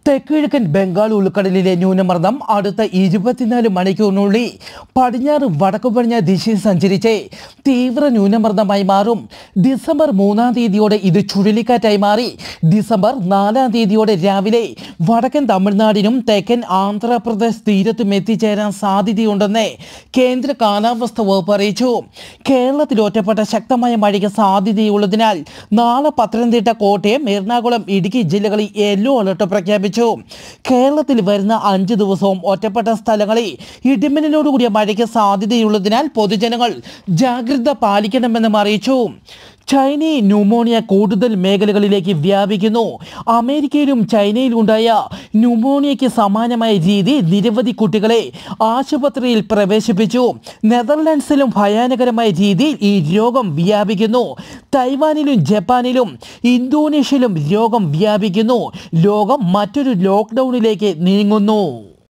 തെക്കിഴക്കൻ ബംഗാൾ ഉൾക്കടലിലെ ന്യൂനമർദ്ദം അടുത്ത ഇരുപത്തിനാല് മണിക്കൂറിനുള്ളിൽ പടിഞ്ഞാറ് വടക്കു പടിഞ്ഞാറ് ദിശയിൽ സഞ്ചരിച്ച് തീവ്ര ന്യൂനമർദ്ദമായി മാറും ഡിസംബർ മൂന്നാം തീയതിയോടെ ഇത് ചുഴലിക്കാറ്റായി മാറി ഡിസംബർ നാലാം തീയതിയോടെ രാവിലെ വടക്കൻ തമിഴ്നാടിനും തെക്കൻ ആന്ധ്രാപ്രദേശ് തീരത്തും എത്തിച്ചേരാൻ സാധ്യതയുണ്ടെന്ന് കേന്ദ്ര കാലാവസ്ഥ വകുപ്പ് അറിയിച്ചു കേരളത്തിൽ ഒറ്റപ്പെട്ട ശക്തമായ മഴയ്ക്ക് സാധ്യതയുള്ളതിനാൽ നാളെ പത്തനംതിട്ട കോട്ടയം എറണാകുളം ഇടുക്കി ജില്ലകളിൽ യെല്ലോ അലർട്ട് പ്രഖ്യാപിച്ചു കേരളത്തിൽ വരുന്ന അഞ്ച് ദിവസവും ഒറ്റപ്പെട്ട സ്ഥലങ്ങളിൽ ഇടിമിന്നലോടുകൂടിയ മഴയ്ക്ക് സാധ്യതയുള്ളതിനാൽ പൊതുജനങ്ങൾ ജാഗ്രത പാലിക്കണമെന്നും അറിയിച്ചു ചൈനയിൽ ന്യൂമോണിയ കൂടുതൽ മേഖലകളിലേക്ക് വ്യാപിക്കുന്നു അമേരിക്കയിലും ചൈനയിലും ഉണ്ടായ ന്യൂമോണിയയ്ക്ക് സമാനമായ രീതി നിരവധി കുട്ടികളെ ആശുപത്രിയിൽ പ്രവേശിപ്പിച്ചു നെതർലാൻഡ്സിലും ഭയാനകരമായ രീതിയിൽ ഈ രോഗം വ്യാപിക്കുന്നു തൈവാനിലും ജപ്പാനിലും ഇന്തോനേഷ്യയിലും രോഗം വ്യാപിക്കുന്നു ലോകം മറ്റൊരു ലോക്ക്ഡൗണിലേക്ക് നീങ്ങുന്നു